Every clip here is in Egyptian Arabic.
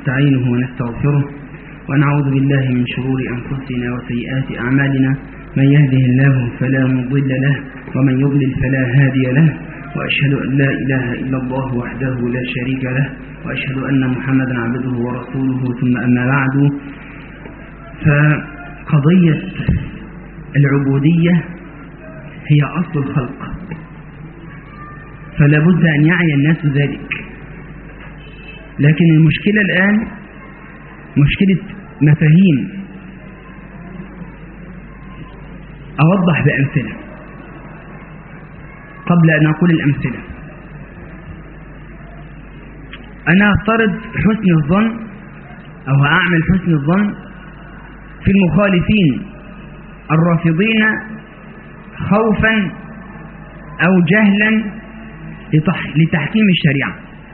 ونستعينه ونستغفره ونعوذ بالله من شرور أنفسنا وسيئات أعمالنا من يهده الله فلا مضل له ومن يضلل فلا هادي له وأشهد أن لا إله إلا الله وحده لا شريك له وأشهد أن محمدا عبده ورسوله ثم أما بعد فقضية العبودية هي أصل الخلق فلا بد أن يعي الناس ذلك لكن المشكلة الآن مشكلة مفاهيم أوضح بأمثلة قبل أن أقول الأمثلة أنا أفترض حسن الظن أو أعمل حسن الظن في المخالفين الرافضين خوفا أو جهلا لتحكيم الشريعة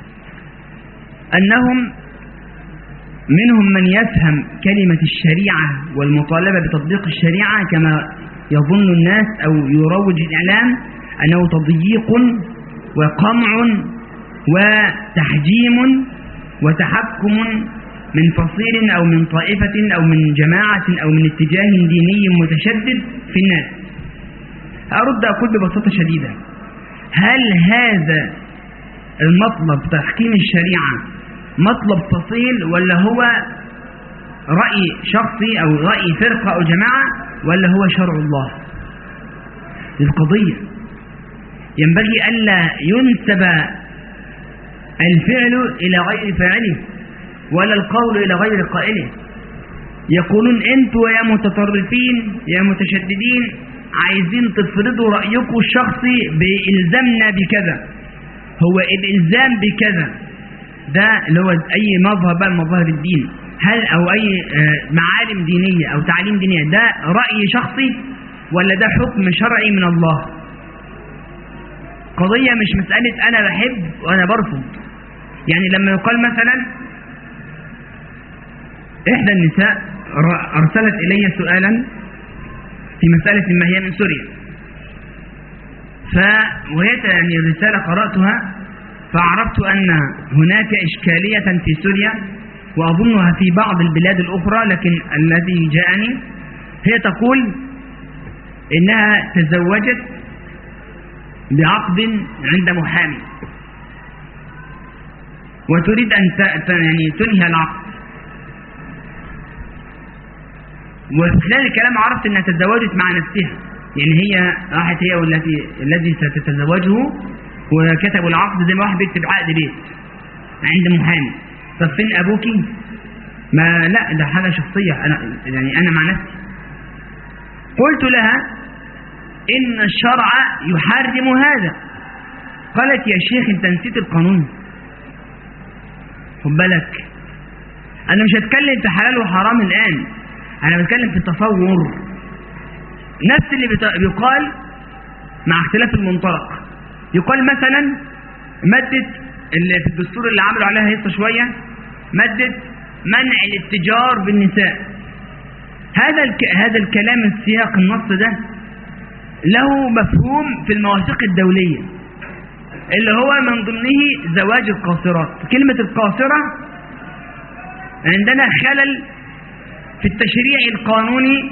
أنهم منهم من يفهم كلمة الشريعة والمطالبة بتطبيق الشريعة كما يظن الناس أو يروج الإعلام أنه تضييق وقمع وتحجيم وتحكم من فصيل أو من طائفة أو من جماعة أو من اتجاه ديني متشدد في الناس أرد أقول ببساطة شديدة هل هذا المطلب تحكيم الشريعة مطلب فصيل ولا هو رأي شخصي أو رأي فرقة أو جماعة ولا هو شرع الله القضية ينبغي ألا ينسب الفعل إلى غير فاعله ولا القول إلى غير قائله يقولون أنتوا يا متطرفين يا متشددين عايزين تفرضوا رأيكم الشخصي بإلزامنا بكذا هو الإلزام بكذا ده اللي هو أي مظهر بقى مظاهر الدين هل أو أي معالم دينية أو تعليم دينية ده رأي شخصي ولا ده حكم شرعي من الله قضية مش مسألة أنا بحب وأنا برفض يعني لما يقال مثلا إحدى النساء أرسلت إلي سؤالا في مسألة ما هي من سوريا ف وهي يعني الرسالة قرأتها فعرفت أن هناك إشكالية في سوريا وأظنها في بعض البلاد الأخرى لكن الذي جاءني هي تقول إنها تزوجت بعقد عند محامي وتريد أن يعني تنهي العقد وخلال الكلام عرفت أنها تزوجت مع نفسها يعني هي راحت هي والتي الذي ستتزوجه وكتبوا العقد زي ما واحد بيكتب عقد بيت عند محامي طب فين ابوكي ما لا ده حاجه شخصيه انا يعني انا مع نفسي قلت لها ان الشرع يحرم هذا قالت يا شيخ انت نسيت القانون خد بالك انا مش هتكلم في حلال وحرام الان انا بتكلم في التصور نفس اللي بيقال مع اختلاف المنطلق يقال مثلا مادة اللي في الدستور اللي عملوا عليها هيصة شوية مادة منع الاتجار بالنساء هذا الك... هذا الكلام السياق النص ده له مفهوم في المواثيق الدولية اللي هو من ضمنه زواج القاصرات كلمة القاصرة عندنا خلل في التشريع القانوني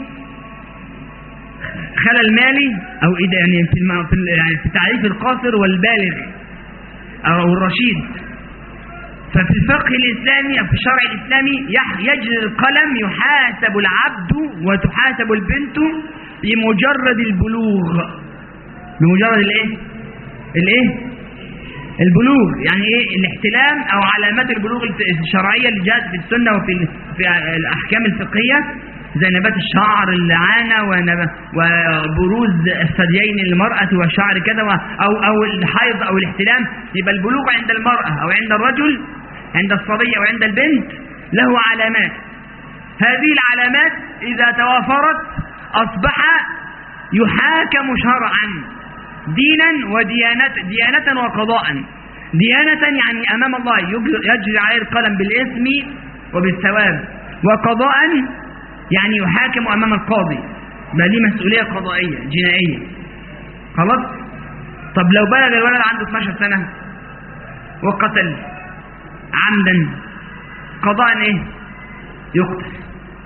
خلل مالي او يعني في الم... في يعني في تعريف القاصر والبالغ او الرشيد ففي الفقه الاسلامي او في الشرع الاسلامي يجري القلم يحاسب العبد وتحاسب البنت بمجرد البلوغ بمجرد الايه الايه البلوغ يعني ايه الاحتلام او علامات البلوغ الشرعيه اللي جاءت في السنه وفي في الاحكام الفقهيه زي نبات الشعر اللعانة وبروز الثديين للمرأة والشعر كذا أو, أو الحيض أو الاحتلام يبقى البلوغ عند المرأة أو عند الرجل عند الصبي أو عند البنت له علامات هذه العلامات إذا توافرت أصبح يحاكم شرعا دينا وديانة ديانة وقضاء ديانة يعني أمام الله يجري عليه القلم بالإثم وبالثواب وقضاء يعني يحاكم أمام القاضي ما دي مسؤولية قضائية جنائية خلاص طب لو بلغ الولد عنده 12 سنة وقتل عمدا قضاء ايه يقتل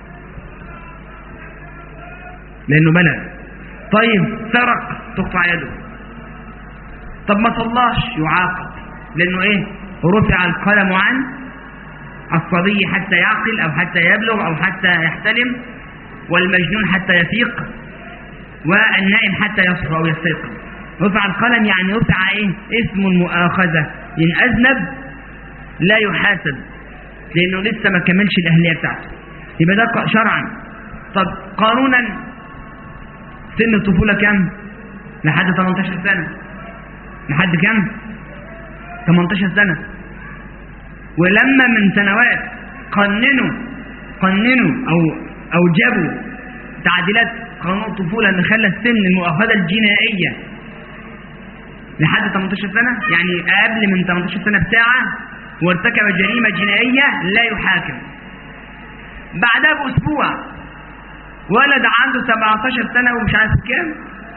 لانه بلغ طيب سرق تقطع يده طب ما صلاش يعاقب لانه ايه رفع القلم عن الصبي حتى يعقل او حتى يبلغ او حتى يحتلم والمجنون حتى يفيق والنائم حتى يصحو او يستيقظ رفع القلم يعني رفع ايه اسم المؤاخذة ان اذنب لا يحاسب لانه لسه ما كملش الاهلية بتاعته يبقى ده شرعا طب قانونا سن الطفولة كم لحد 18 سنة لحد كم 18 سنة ولما من سنوات قننوا قننوا او اوجبوا تعديلات قانون الطفولة اللي خلى السن المؤاخذة الجنائية لحد 18 سنة يعني قبل من 18 سنة بتاعه وارتكب جريمة جنائية لا يحاكم بعدها بأسبوع ولد عنده 17 سنة ومش عارف كام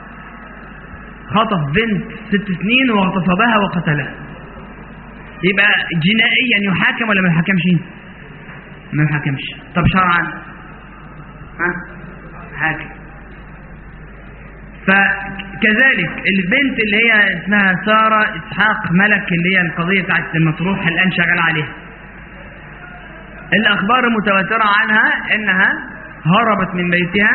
خطف بنت ست سنين واغتصبها وقتلها يبقى جنائيا يحاكم ولا ما يحاكمش ما يحاكمش طب شرعا ها حاكم فكذلك البنت اللي هي اسمها سارة إسحاق ملك اللي هي القضية بتاعت المطروح الآن شغال عليها الأخبار المتواترة عنها إنها هربت من بيتها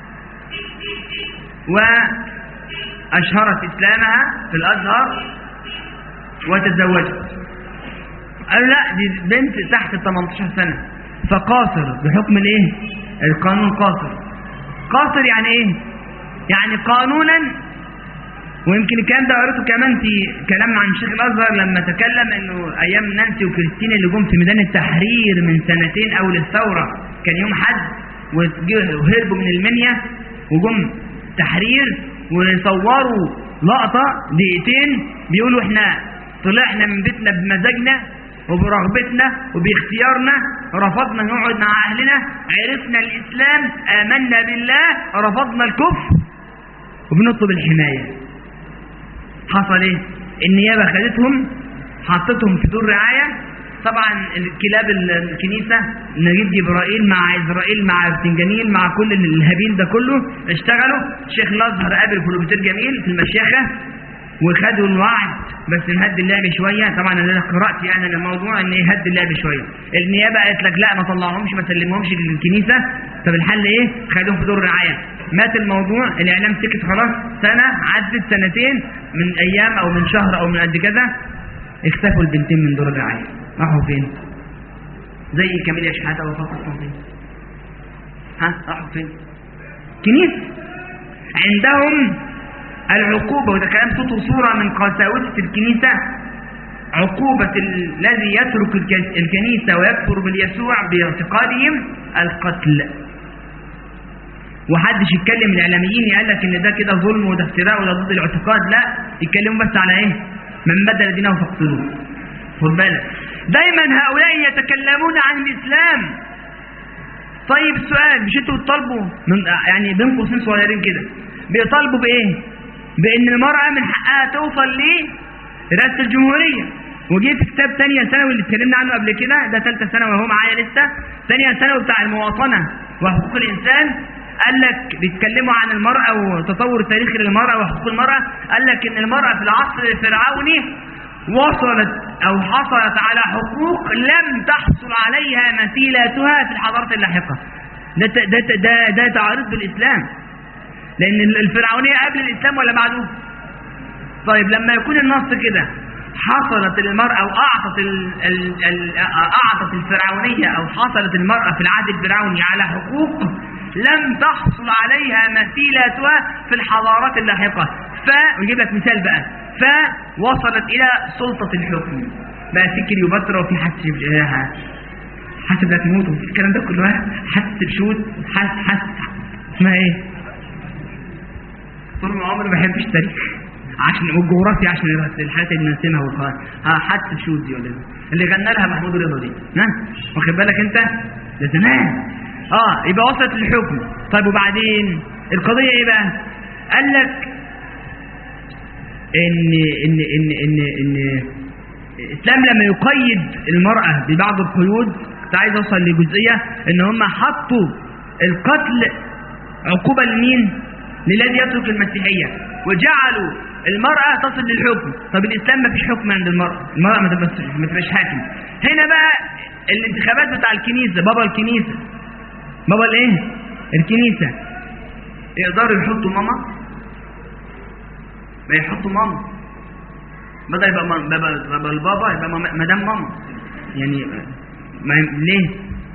وأشهرت إسلامها في الأزهر وتزوجت قالوا لا دي بنت تحت ال 18 سنة فقاصر بحكم الايه القانون قاصر قاصر يعني ايه يعني قانونا ويمكن الكلام ده قريته كمان في كلام عن شيخ الازهر لما تكلم انه ايام نانسي وكريستين اللي جم في ميدان التحرير من سنتين اول الثوره كان يوم حد وهربوا من المنيا وجم تحرير وصوروا لقطه دقيقتين بيقولوا احنا طلعنا من بيتنا بمزاجنا وبرغبتنا وباختيارنا رفضنا نقعد مع أهلنا عرفنا الإسلام آمنا بالله رفضنا الكفر وبنطلب الحماية حصل ايه النيابة خدتهم حطتهم في دور رعاية طبعا كلاب الكنيسة نجيب جبرائيل مع إسرائيل مع بتنجانيل مع كل الهابيل ده كله اشتغلوا شيخ الأزهر قابل بروفيسور جميل في المشيخة وخدوا الوعد بس نهدي اللعب شوية طبعا انا قرأت يعني الموضوع ان يهدي اللعب شوية النيابة قالت لك لا ما طلعهمش ما سلمهمش للكنيسة طب الحل ايه خدوهم في دور رعاية مات الموضوع الاعلام سكت خلاص سنة عدت سنتين من ايام او من شهر او من قد كذا اختفوا البنتين من دور الرعاية راحوا فين زي كاميليا شحاتة وفاطمة فين ها راحوا فين كنيسة عندهم العقوبة وده كلام صوت وصورة من قساوسة الكنيسة عقوبة الذي يترك الكنيسة ويكفر باليسوع باعتقادهم القتل وحدش يتكلم الاعلاميين يقول لك ان ده كده ظلم وده افتراء وده ضد الاعتقاد لا يتكلموا بس على ايه من بدل دينه فاقتلوه خد بالك دايما هؤلاء يتكلمون عن الاسلام طيب السؤال مش انتوا بتطالبوا من يعني بين قوسين صغيرين كده بيطالبوا بايه بان المرأة من حقها توصل لرئاسة الجمهورية وجه في كتاب تانية ثانوي اللي اتكلمنا عنه قبل كده ده ثالثة ثانوي وهو معايا لسه ثانية ثانوي بتاع المواطنة وحقوق الإنسان قال لك بيتكلموا عن المرأة وتطور تاريخي للمرأة وحقوق المرأة قال لك ان المرأة في العصر الفرعوني وصلت او حصلت على حقوق لم تحصل عليها مثيلاتها في الحضارات اللاحقة ده ده ده ده تعارض بالإسلام لأن الفرعونية قبل الإسلام ولا بعده طيب لما يكون النص كده حصلت المرأة أو أعطت ال ال ال أعطت الفرعونية أو حصلت المرأة في العهد الفرعوني على حقوق لم تحصل عليها مثيلاتها في الحضارات اللاحقة ف ويجيب لك مثال بقى فوصلت إلى سلطة الحكم بقى فكر يبطر وفي حسب حسب لا تموت وفي الكلام ده كله حسب شوت حس حس اسمها ايه طول ما عمري ما بحبش التاريخ عشان والجغرافيا عشان الحاجات اللي بنرسمها والخلاص ها حد شوت دي ولا اللي غنى لها محمود رضا دي ها واخد بالك انت ده زمان اه يبقى وصلت للحكم طيب وبعدين القضيه ايه بقى قال لك ان ان ان ان ان الاسلام لما يقيد المراه ببعض القيود كنت عايز اوصل لجزئيه ان هم حطوا القتل عقوبه لمين للذي يترك المسيحيه وجعلوا المرأة تصل للحكم طب الإسلام ما فيش حكم عند المرأة المرأة ما تبقاش ما تبقاش حاكم هنا بقى الانتخابات بتاع الكنيسة بابا الكنيسة بابا الايه الكنيسة يقدروا يحطوا ماما ما يحطوا ماما بدل يبقى ما- بدل بدل البابا يبقى ماما- مدام ماما يعني ما ليه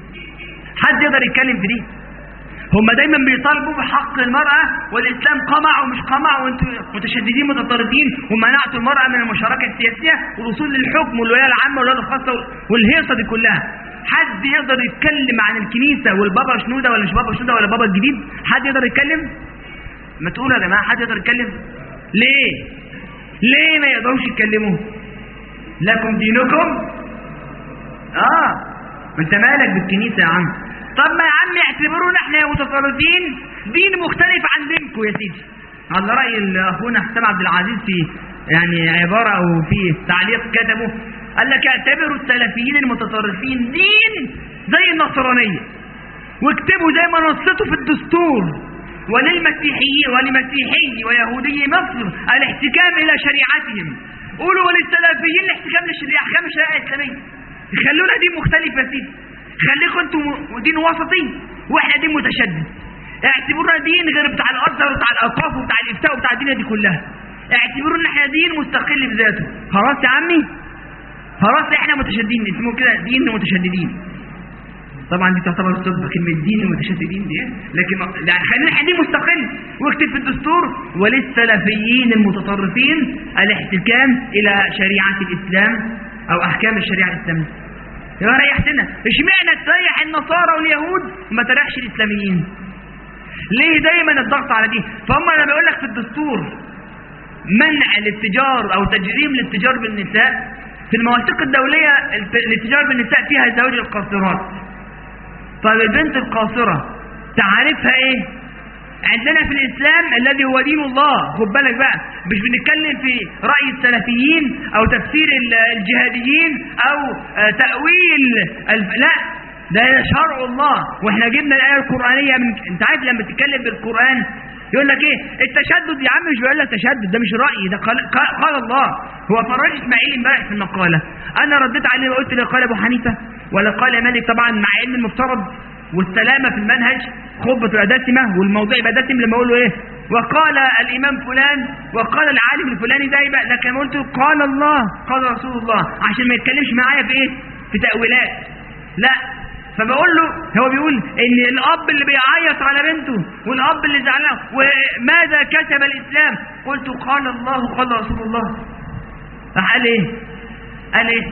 حد يقدر يتكلم في دي هم دايما بيطالبوا بحق المرأة والإسلام قمع ومش قمع وانتم متشددين متطرفين ومنعتوا المرأة من المشاركة السياسية والوصول للحكم والولاية العامة والولاية الخاصة والهيصة دي كلها حد يقدر يتكلم عن الكنيسة والبابا شنودة ولا مش بابا شنودة ولا بابا الجديد حد يقدر يتكلم ما تقولوا يا جماعة حد يقدر يتكلم ليه ليه ما يقدروش يتكلموا لكم دينكم اه انت مالك بالكنيسة يا عم طب ما يا عم يعتبرونا احنا متطرفين دين مختلف عن دينكم يا سيدي على رأي ال- اخونا حسام عبد العزيز في يعني عبارة او في تعليق كتبه قال لك اعتبروا السلفيين المتطرفين دين زي النصرانية واكتبوا زي ما نصته في الدستور وللمسيحي ولمسيحي ويهودي مصر الاحتكام الى شريعتهم قولوا وللسلفيين الاحتكام لاحكام الشريعه الاسلاميه خلونا دين مختلف يا سيدي خليكم انتم دين وسطي واحنا دين متشدد اعتبرونا دين غير بتاع الازهر وبتاع الاوقاف وبتاع الافتاء وبتاع الدنيا دي كلها اعتبرونا احنا دين مستقل بذاته خلاص يا عمي خلاص احنا متشددين اسمه كده دين متشددين طبعا دي تعتبر صدفه كلمه دين المتشددين دي لكن ما- لا، خلينا احنا دين مستقل واكتب في الدستور وللسلفيين المتطرفين الاحتكام الى شريعه الاسلام او احكام الشريعه الاسلاميه يبقى ريحتنا اشمعنى تريح النصارى واليهود وما تريحش الاسلاميين ليه دايما الضغط على دي فهم انا بقول لك في الدستور منع الاتجار او تجريم الاتجار بالنساء في المواثيق الدوليه الت- الاتجار بالنساء فيها زواج القاصرات طيب البنت القاصرة تعرفها ايه عندنا في الاسلام الذي هو دين الله خد بالك بقى مش بنتكلم في رأي السلفيين او تفسير ال- الجهاديين او آه، تأويل الف... لا ده شرع الله واحنا جبنا الآية القرآنية من انت عارف لما تتكلم بالقرآن يقول لك ايه التشدد يا عم مش بيقول لك تشدد ده مش رأيي ده قال, قال, قال الله هو فراج اسماعيل امبارح في المقالة انا رديت عليه وقلت له قال ابو حنيفة ولا قال مالك طبعا مع ان المفترض والسلامة في المنهج خطبة تبقى دسمة والموضوع يبقى دسم لما اقول له ايه وقال الامام فلان وقال العالم الفلاني ده يبقى لكن لما قلت له قال الله قال رسول الله عشان ما يتكلمش معايا في ايه في تأويلات لا فبقول له هو بيقول ان الاب اللي بيعيط على بنته والاب اللي زعلان وماذا كتب الاسلام قلت قال الله قال رسول الله راح قال ايه قال ايه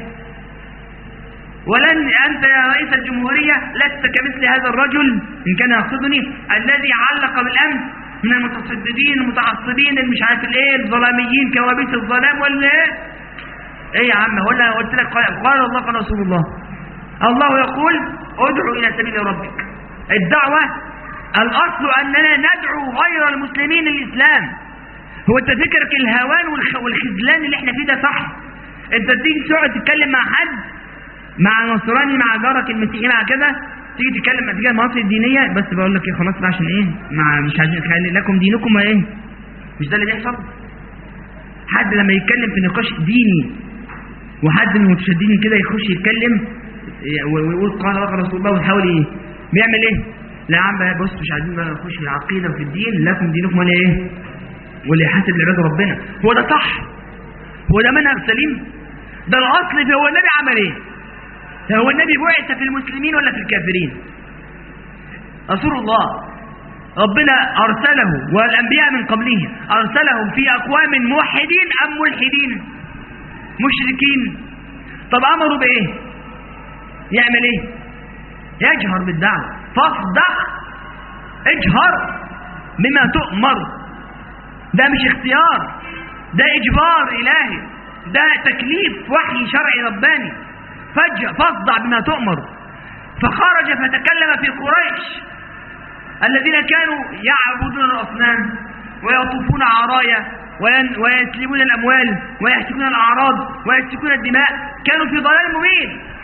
ولن أنت يا رئيس الجمهورية لست كمثل هذا الرجل إن كان يقصدني الذي علق بالأمس من المتصددين المتعصبين اللي مش عارف الايه الظلاميين كوابيس الظلام ولا ايه ايه يا عم ولا قلت لك قال, قال الله قال رسول الله الله يقول ادعو الى سبيل ربك الدعوة الاصل اننا ندعو غير المسلمين للاسلام هو انت فكرك الهوان والخ- والخذلان اللي احنا فيه ده صح انت تيجي تقعد تتكلم مع حد مع نصراني مع جارك المسيحي مع كذا تيجي تتكلم مع تيجي المناطق الدينيه بس بقول لك ايه خلاص بقى عشان ايه مع مش عايزين خلي لكم دينكم ايه مش ده اللي بيحصل حد لما يتكلم في نقاش ديني وحد من المتشددين كده يخش يتكلم ويقول قال الله قال رسول الله ويحاول ايه بيعمل ايه لا يا عم بقى بص مش عايزين بقى نخش في العقيده وفي الدين لكم دينكم ولا ايه واللي يحاسب لعباد ربنا هو ده صح هو ده منهج سليم ده الاصل في هو النبي عمل ايه هو النبي بعث في المسلمين ولا في الكافرين رسول الله ربنا أرسله والأنبياء من قبله أرسلهم في أقوام موحدين أم ملحدين مشركين طب أمروا بإيه يعمل إيه يجهر بالدعوة فاصدق اجهر بما تؤمر ده مش اختيار ده إجبار إلهي ده تكليف وحي شرعي رباني فج- فاصدع بما تؤمر فخرج فتكلم في قريش الذين كانوا يعبدون الأصنام ويطوفون عرايا وين- ويسلبون الأموال ويهتكون الأعراض ويسفكون الدماء كانوا في ضلال مبين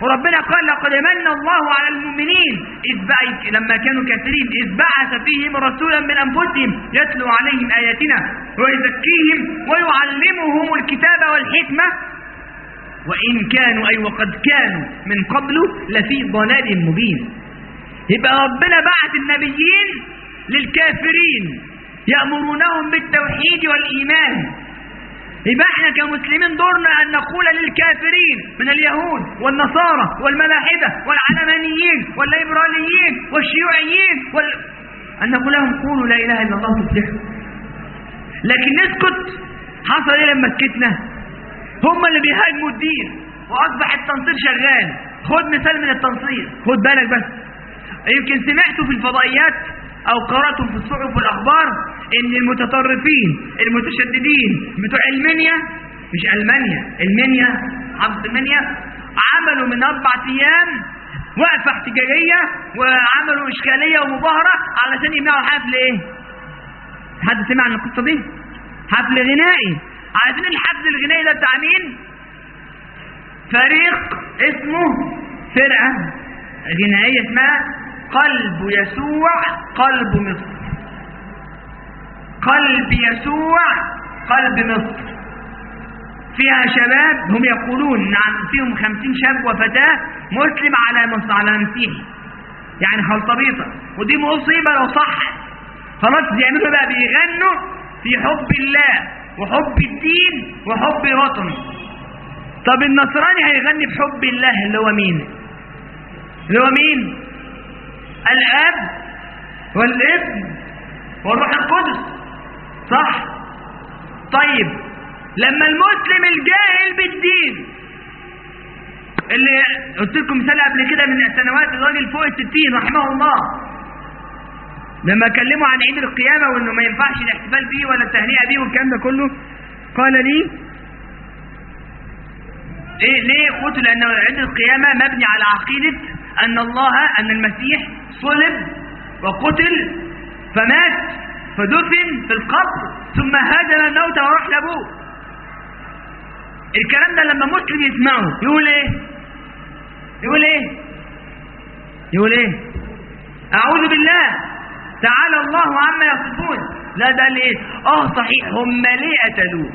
وربنا قال لقد من الله على المؤمنين إذ بع- لما كانوا كافرين إذ بعث فيهم رسولا من أنفسهم يتلو عليهم آياتنا ويزكيهم ويعلمهم الكتاب والحكمة وإن كانوا أي وقد كانوا من قبل لفي ضلال مبين يبقى ربنا بعث النبيين للكافرين يأمرونهم بالتوحيد والإيمان يبقى احنا كمسلمين دورنا أن نقول للكافرين من اليهود والنصارى والملاحدة والعلمانيين والليبراليين والشيوعيين وال... أن نقول لهم قولوا لا إله إلا الله تفلحوا لكن نسكت حصل ايه لما سكتنا هم اللي بيهاجموا الدين واصبح التنصير شغال خد مثال من التنصير خد بالك بس يمكن سمعتوا في الفضائيات او قراتم في الصحف والاخبار ان المتطرفين المتشددين بتوع المنيا مش المانيا المنيا حافظ المنيا عملوا من اربع ايام وقفه احتجاجيه وعملوا اشكاليه ومظاهره علشان يمنعوا حفل ايه حد سمع عن القصه دي حفل غنائي عارفين الحفل الغنائي ده بتاع مين فريق اسمه فرقه غنائيه اسمها قلب يسوع قلب مصر قلب يسوع قلب مصر فيها شباب هم يقولون نعم فيهم خمسين شاب وفتاة مسلم على مصر على مسيحي يعني خلطبيطة ودي مصيبة لو صح خلاص بيعملوا بقى بيغنوا في حب الله وحب الدين وحب الوطن طب النصراني هيغني بحب الله اللي هو مين اللي هو مين الاب والابن والروح القدس صح طيب لما المسلم الجاهل بالدين اللي قلت لكم مثال قبل كده من سنوات الراجل فوق الستين رحمه الله لما كلموا عن عيد القيامة وانه ما ينفعش الاحتفال بيه ولا التهنئة بيه والكلام ده كله قال لي ايه ليه قلت لان عيد القيامة مبني على عقيدة ان الله ان المسيح صلب وقتل فمات فدفن في القبر ثم هاجر الموت وراح لابوه الكلام ده لما مسلم يسمعه يقول ايه يقول ايه يقول ايه اعوذ بالله تعالى الله عما يصفون لا ده ليه اه صحيح هم ليه قتلوه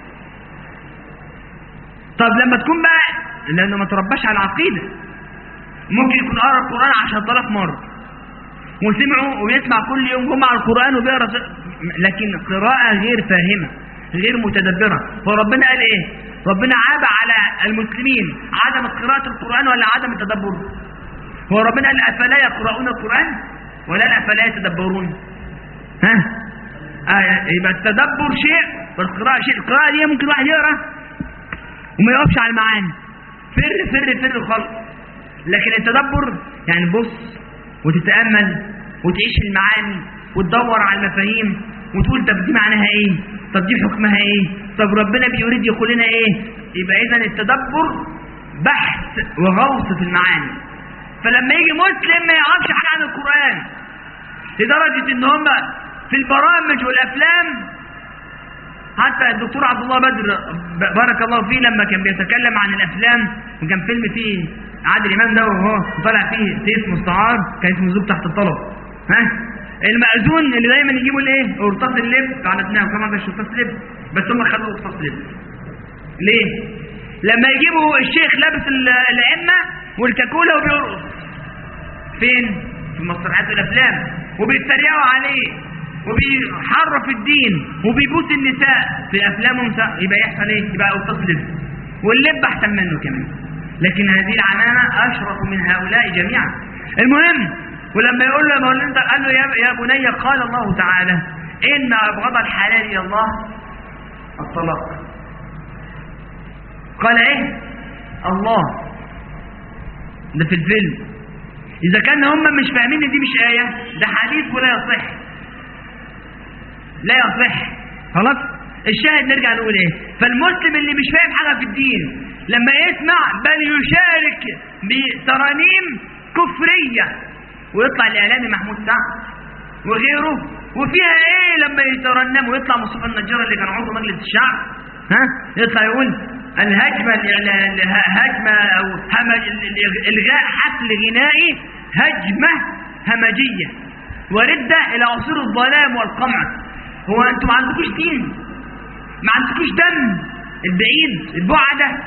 طب لما تكون بقى لانه ما ترباش على العقيده ممكن يكون قرا القران 10000 مره وسمعوا ويسمع كل يوم جمعه القران وبيقرا لكن قراءه غير فاهمه غير متدبره فربنا قال ايه ربنا عاب على المسلمين عدم قراءه القران ولا عدم التدبر هو ربنا قال افلا يقرؤون القران ولا افلا يتدبرون ها آه يبقى التدبر شيء والقراءه شيء القراءه دي ممكن واحد يقرا وما يقفش على المعاني فر فر فر خالص لكن التدبر يعني بص وتتامل وتعيش المعاني وتدور على المفاهيم وتقول طب دي معناها ايه طب دي حكمها ايه طب ربنا بيريد يقول لنا ايه يبقى اذا التدبر بحث وغوص في المعاني فلما يجي مسلم ما يعرفش حاجه عن القران لدرجه ان هم في البرامج والافلام حتى الدكتور عبد الله بدر بارك الله فيه لما كان بيتكلم عن الافلام وكان فيلم فيه عادل امام ده وهو طالع فيه سيف مستعار كان اسمه زوج تحت الطلب ها المأذون اللي دايما يجيبوا الايه قرطاس اللب على ابنها وكمان مش قرطاس لب بس هم خدوا قرطاس لب ليه لما يجيبوا الشيخ لابس العمه والكاكولا وبيرقص فين في المسرحيات والافلام وبيتريقوا عليه وبيحرف الدين وبيبوس النساء في افلامهم يبقى يحصل ايه يبقى قرطاس لب واللب احسن منه كمان لكن هذه العمامه اشرف من هؤلاء جميعا المهم ولما يقول له ما انت قال له يا يا بني قال الله تعالى ان ابغض الحلال الى الله الطلاق قال ايه الله ده في الفيلم اذا كان هم مش فاهمين ان دي مش ايه ده حديث ولا يصح لا يصح خلاص الشاهد نرجع نقول ايه فالمسلم اللي مش فاهم حاجه في الدين لما يسمع بل يشارك بترانيم كفريه ويطلع الاعلامي محمود سعد وغيره وفيها ايه لما يترنم ويطلع مصطفى النجار اللي كان عضو مجلس الشعب ها يطلع يقول الهجمة الهجمة أو همج إلغاء حفل غنائي هجمة همجية وردة إلى عصور الظلام والقمع هو أنتم ما عندكوش دين ما عندكوش دم البعيد البعدة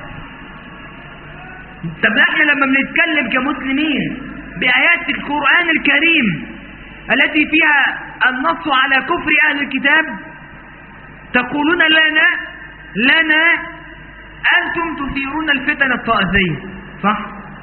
طب احنا لما بنتكلم كمسلمين بآيات القرآن الكريم التي فيها النص على كفر أهل الكتاب تقولون لنا لنا أنتم تثيرون الفتن الطائفية صح؟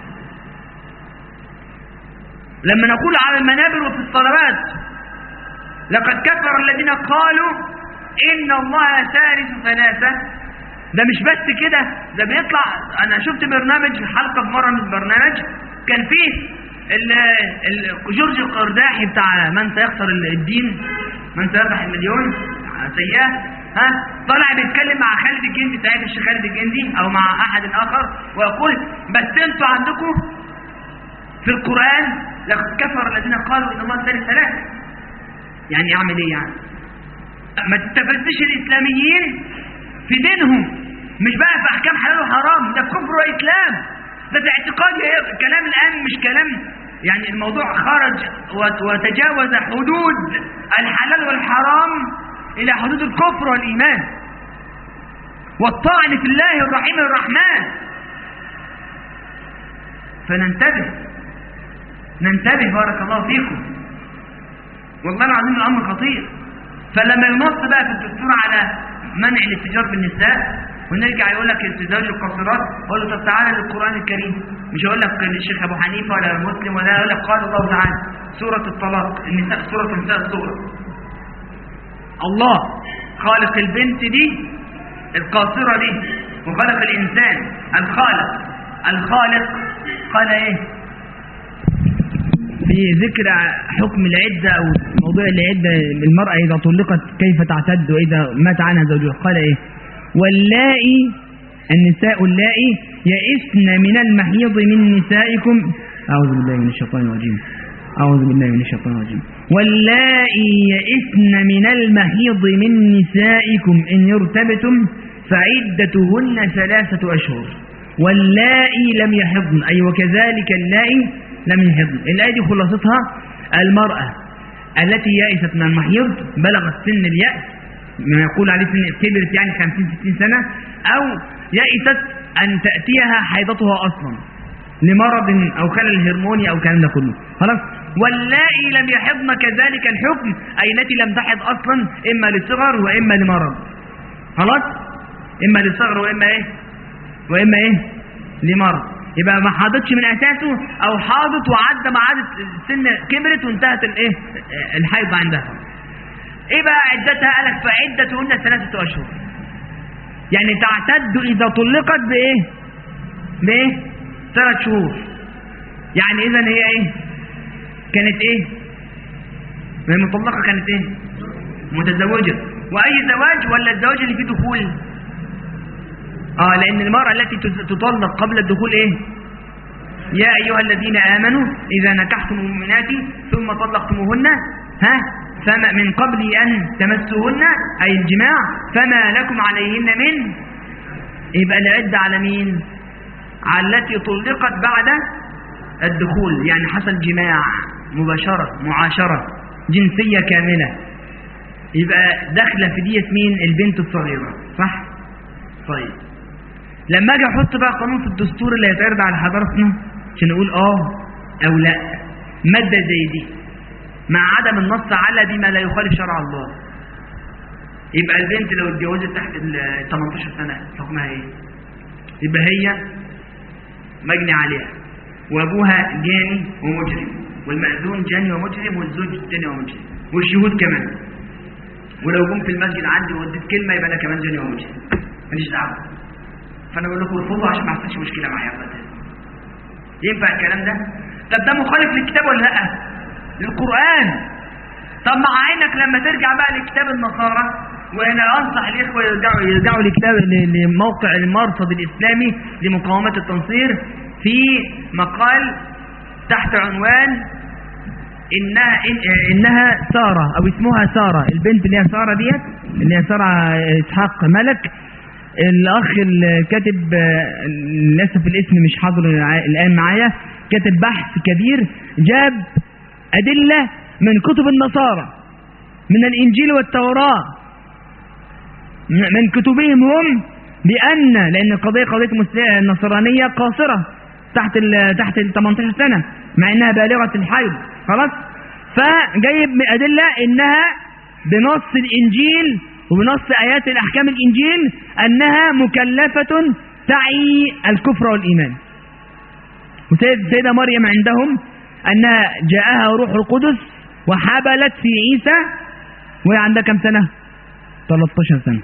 لما نقول على المنابر وفي الصلوات لقد كفر الذين قالوا إن الله ثالث ثلاثة ده مش بس كده ده بيطلع أنا شفت برنامج حلقة في مرة من البرنامج كان فيه ال ال جورج القرداحي بتاع من سيخسر الدين من سيربح المليون سيئة ها طلع بيتكلم مع خالد الجندي تعرف الشيخ خالد الجندي او مع احد اخر ويقول بس انتوا عندكم في القرآن لقد كفر الذين قالوا ان الله ثالث ثلاثة يعني اعمل ايه يعني ما تتفزش الاسلاميين في دينهم مش بقى في احكام حلال وحرام ده كفر واسلام ده في اعتقاد كلام الان مش كلام يعني الموضوع خرج وتجاوز حدود الحلال والحرام إلى حدود الكفر والإيمان والطعن في الله الرحيم الرحمن فننتبه ننتبه بارك الله فيكم والله العظيم الأمر خطير فلما ينص بقى في الدستور على منع الاتجار بالنساء ونرجع يقول لك التزاوج القاصرات اقول له طب تعالى للقران الكريم مش هقول لك الشيخ ابو حنيفه ولا مسلم ولا يقول لك قال الله تعالى سوره الطلاق النساء سوره النساء الصغرى الله خالق البنت دي القاصرة دي وخلق الإنسان الخالق الخالق قال إيه في ذكر حكم العدة أو موضوع العدة المرأة إذا طلقت كيف تعتد وإذا مات عنها زوجها قال إيه واللائي النساء اللائي يئسن من المحيض من نسائكم أعوذ بالله من الشيطان الرجيم أعوذ بالله من الشيطان الرجيم واللائي يئسن من المحيض من نسائكم إن ارتبتم فعدتهن ثلاثة أشهر واللائي لم يحضن أي وكذلك اللائي لم يحضن الآية دي خلاصتها المرأة التي يئست من المحيض بلغت سن اليأس ما يقول عليه سن كبرت يعني 50-60 سنة أو يئست أن تأتيها حيضتها أصلا لمرض أو خلل هرموني أو الكلام ده كله خلاص واللائي لم يحضن كذلك الحكم أي التي لم تحض أصلا إما للصغر وإما لمرض خلاص إما للصغر وإما إيه وإما إيه لمرض يبقى ما حاضتش من أساسه أو حاضت وعدى ما عادت السن كبرت وانتهت الإيه الحيض عندها إيه بقى عدتها قالك فعدتهن ثلاثة أشهر يعني تعتد إذا طلقت بإيه بإيه ثلاث شهور يعني إذا هي إيه كانت إيه ما هي مطلقة كانت إيه متزوجة وأي زواج ولا الزواج اللي فيه دخول آه لأن المرأة التي تطلق قبل الدخول إيه يا أيها الذين آمنوا إذا نكحتم المؤمنات ثم طلقتموهن ها فما من قبل أن تمسوهن أي الجماع فما لكم عليهن من يبقى العدة على مين على التي طلقت بعد الدخول يعني حصل جماع مباشرة معاشرة جنسية كاملة يبقى داخلة في دية مين البنت الصغيرة صح طيب لما اجي احط بقى قانون في الدستور اللي هيتعرض على حضراتنا عشان نقول اه او لا مادة زي دي مع عدم النص على بما لا يخالف شرع الله يبقى البنت لو اتجوزت تحت ال 18 سنة حكمها ايه يبقى هي مجني عليها وابوها جاني ومجرم والمأذون جاني ومجرم والزوج جاني ومجرم والشهود كمان ولو جم في المسجد عندي واديت كلمة يبقى انا كمان جاني ومجرم ماليش دعوة فانا بقول لكم ارفضوا عشان ما يحصلش مشكلة معايا ابدا ينفع الكلام ده طب ده مخالف للكتاب ولا لا للقرآن طب مع انك لما ترجع بقى لكتاب النصارى وانا انصح الاخوه يرجعوا يرجعوا لكتاب لموقع المرصد الاسلامي لمقاومه التنصير في مقال تحت عنوان انها إن انها ساره او اسمها ساره البنت اللي هي ساره ديت اللي هي ساره اسحاق ملك الأخ الكاتب آه، للأسف الاسم مش حاضر الآن معايا كاتب بحث كبير جاب أدلة من كتب النصارى من الإنجيل والتوراة من كتبهم هم بأن لأن القضية قضية النصرانية قاصرة تحت ال تحت ال 18 سنة مع إنها بالغة الحيض خلاص فجايب أدلة إنها بنص الإنجيل وبنص آيات الأحكام الإنجيل أنها مكلفة تعي الكفر والإيمان وسيدة مريم عندهم أنها جاءها روح القدس وحبلت في عيسى وهي عندها كم سنة 13 سنة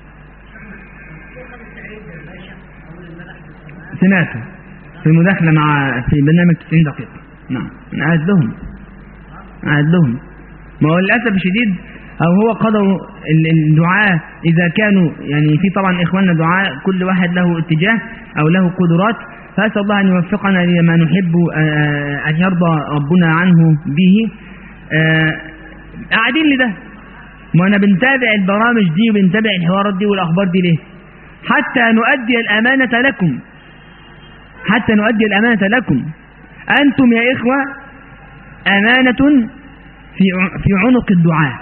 سمعته في مداخلة مع في برنامج 90 دقيقة نعم أنا قاعد لهم قاعد لهم ما هو للأسف الشديد أو هو قدر الدعاء إذا كانوا يعني في طبعا إخواننا دعاء كل واحد له اتجاه أو له قدرات فأسأل الله أن يوفقنا لما نحب آه، أن يرضى ربنا عنه به آه، قاعدين لده ما أنا بنتابع البرامج دي وبنتابع الحوارات دي والأخبار دي ليه حتى نؤدي الأمانة لكم حتى نؤدي الأمانة لكم أنتم يا إخوة أمانة في في عنق الدعاء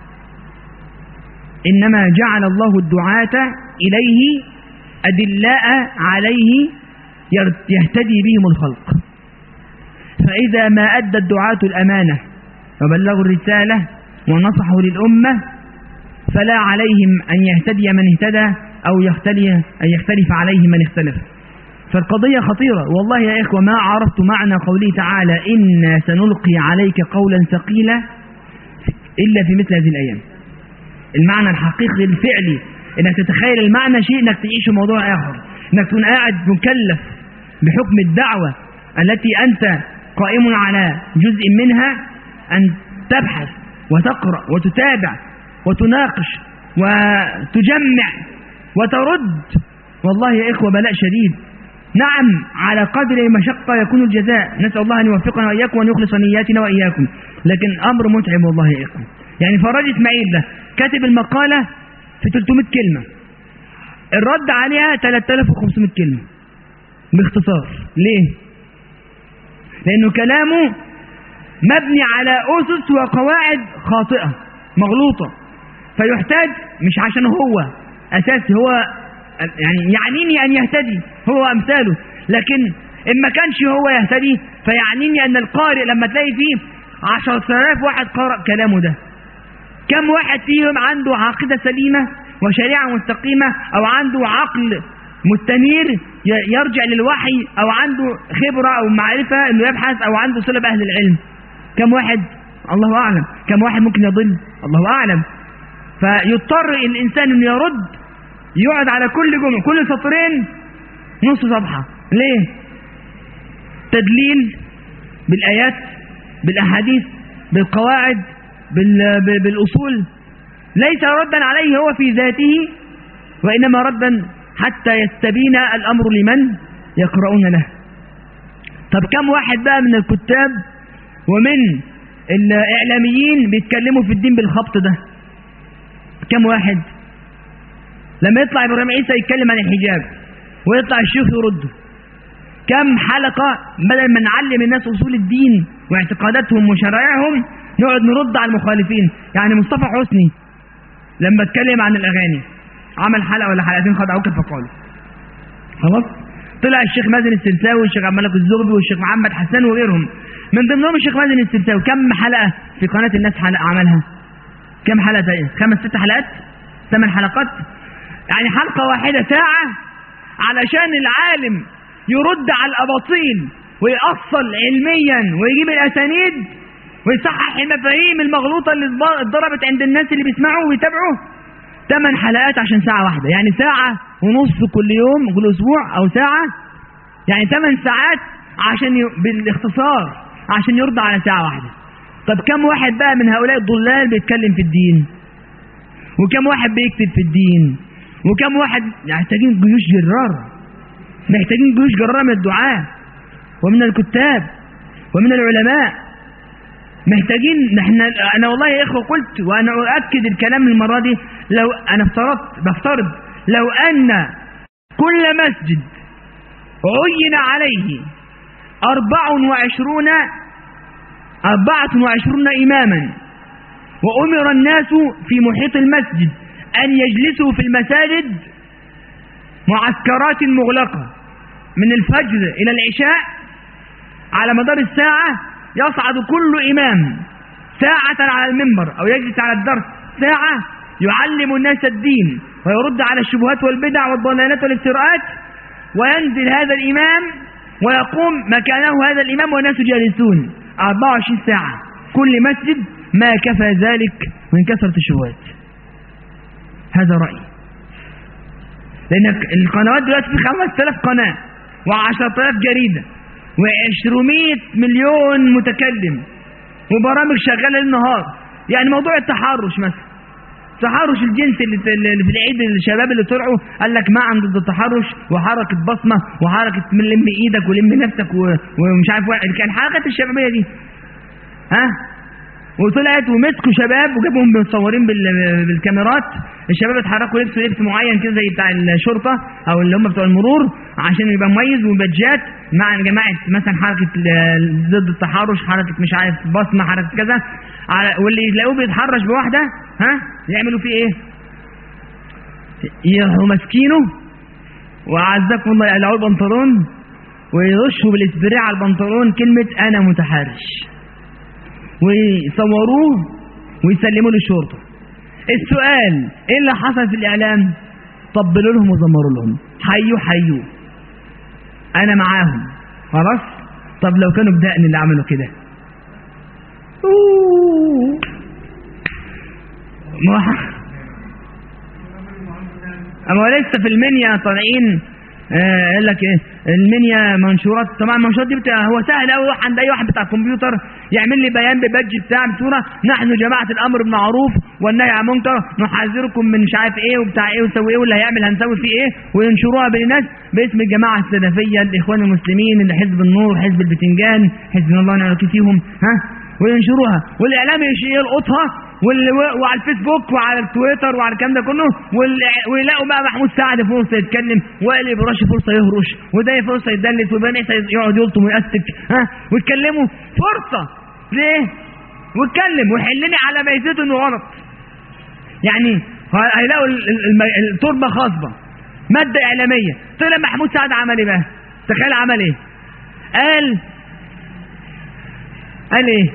إنما جعل الله الدعاة إليه أدلاء عليه يهتدي بهم الخلق فإذا ما أدى الدعاة الأمانة وبلغوا الرسالة ونصحوا للأمة فلا عليهم أن يهتدي من اهتدى أو يختلف, أن يختلف عليه من اختلف فالقضية خطيرة والله يا إخوة ما عرفت معنى قوله تعالى إنا سنلقي عليك قولا ثقيلا إلا في مثل هذه الأيام المعنى الحقيقي الفعلي إنك تتخيل المعنى شيء إنك تعيش موضوع آخر إنك تكون قاعد مكلف بحكم الدعوة التي أنت قائم على جزء منها أن تبحث وتقرأ وتتابع وتناقش وتجمع وترد والله يا إخوة بلاء شديد نعم على قدر المشقة يكون الجزاء نسأل الله أن يوفقنا وإياكم وأن يخلص نياتنا وإياكم لكن أمر متعب والله يا إخوة يعني فرج إسماعيل ده كاتب المقالة في 300 كلمة الرد عليها 3500 كلمة باختصار ليه لأنه كلامه مبني على أسس وقواعد خاطئة مغلوطة فيحتاج مش عشان هو أساسي هو يعني يعنيني أن يهتدي هو أمثاله لكن إن ما كانش هو يهتدي فيعنيني أن القارئ لما تلاقي فيه عشر سلاف واحد قرأ كلامه ده كم واحد فيهم عنده عقيدة سليمة وشريعة مستقيمة أو عنده عقل مستنير يرجع للوحي أو عنده خبرة أو معرفة أنه يبحث أو عنده صلة بأهل العلم كم واحد الله أعلم كم واحد ممكن يضل الله أعلم فيضطر الإنسان أن يرد يقعد على كل جمله كل سطرين نص صفحة ليه تدليل بالآيات بالأحاديث بالقواعد بالأصول ليس ردا عليه هو في ذاته وإنما ردا حتى يستبين الأمر لمن يقرؤون له طب كم واحد بقى من الكتاب ومن الإعلاميين بيتكلموا في الدين بالخبط ده كم واحد لما يطلع إبراهيم عيسى يتكلم عن الحجاب ويطلع الشيخ يرده كم حلقة بدل ما نعلم الناس أصول الدين واعتقاداتهم وشرائعهم نقعد نرد على المخالفين يعني مصطفى حسني لما اتكلم عن الأغاني عمل حلقة ولا حلقتين خد عوكل فقال خلاص طلع الشيخ مازن السلساوي والشيخ عبد الملك الزغبي والشيخ محمد حسان وغيرهم من ضمنهم الشيخ مازن السلساوي كم حلقة في قناة الناس حلقة عملها كم حلقة ايه خمس ست حلقات ثمان حلقات يعني حلقة واحدة ساعة علشان العالم يرد على الأباطيل ويأصل علميا ويجيب الأسانيد ويصحح المفاهيم المغلوطة اللي اتضربت عند الناس اللي بيسمعوا ويتابعوا ثمان حلقات عشان ساعة واحدة يعني ساعة ونص كل يوم كل أسبوع أو ساعة يعني ثمان ساعات عشان ي... بالاختصار عشان يرضى على ساعة واحدة طب كم واحد بقى من هؤلاء الضلال بيتكلم في الدين وكم واحد بيكتب في الدين وكم واحد محتاجين جيوش جرار محتاجين جيوش جرار من الدعاء ومن الكتاب ومن العلماء محتاجين نحن انا والله يا اخوه قلت وانا اؤكد الكلام المره دي لو انا افترضت بفترض لو أن كل مسجد عين عليه أربع وعشرون أربعة وعشرون إماما وأمر الناس في محيط المسجد أن يجلسوا في المساجد معسكرات مغلقة من الفجر إلى العشاء على مدار الساعة يصعد كل إمام ساعة على المنبر أو يجلس على الدرس ساعة يعلم الناس الدين ويرد على الشبهات والبدع والضلالات والافتراءات وينزل هذا الإمام ويقوم مكانه هذا الإمام والناس جالسون 24 ساعة كل مسجد ما كفى ذلك من كثرة الشبهات هذا رأيي لأن القنوات دلوقتي في 5000 قناة و10000 جريدة و200 مليون متكلم وبرامج شغالة للنهار يعني موضوع التحرش مثلا تحرش الجنس اللي في اللي في العيد الشباب اللي طلعوا قال لك ما ضد التحرش وحركة بصمة وحركة من لم ايدك ولم نفسك ومش عارف واحد كان حركة الشبابية دي ها وطلعت ومسكوا شباب وجابوهم متصورين بالكاميرات الشباب اتحركوا لبسوا لبس معين كده زي بتاع الشرطة او اللي هم بتوع المرور عشان يبقى مميز وبادجات مع جماعة مثلا حركة ضد التحرش حركة مش عارف بصمة حركة كذا واللي يلاقوه بيتحرش بواحدة ها يعملوا فيه ايه يروحوا ماسكينه وعزكم الله يقلعوا البنطلون ويرشوا بالاسبريع على البنطلون كلمة انا متحرش ويصوروه ويسلموه للشرطة السؤال ايه اللي حصل في الاعلام طبلوا لهم وزمروا لهم حيوا حيوا انا معاهم خلاص طب لو كانوا بدقن اللي عملوا كده اما لسه في المنيا طالعين آه قال لك ايه المنيا منشورات طبعا المنشورات دي بتاع هو سهل قوي يروح عند اي واحد بتاع الكمبيوتر يعمل لي بيان ببادج بتاع بصوره نحن جماعه الامر بالمعروف والنهي عن المنكر نحذركم من مش عارف ايه وبتاع ايه وسوي ايه واللي هيعمل هنسوي فيه ايه وينشروها بين الناس باسم الجماعه السلفيه الاخوان المسلمين اللي حزب النور حزب البتنجان حزب الله ونعم فيهم ها وينشروها والاعلام يلقطها وعلى الفيسبوك وعلى التويتر وعلى الكلام ده كله ويلاقوا بقى محمود سعد فرصه يتكلم وائل ابراش فرصه يهرش وده فرصه يدلس وبني يقعد يلطم ويأستك ها ويتكلموا فرصه ليه؟ ويتكلم ويحلني على ميزته انه غلط يعني هيلاقوا التربه خصبه ماده اعلاميه طلع محمود سعد عمل ايه بقى؟ تخيل عمل ايه؟ قال قال ايه؟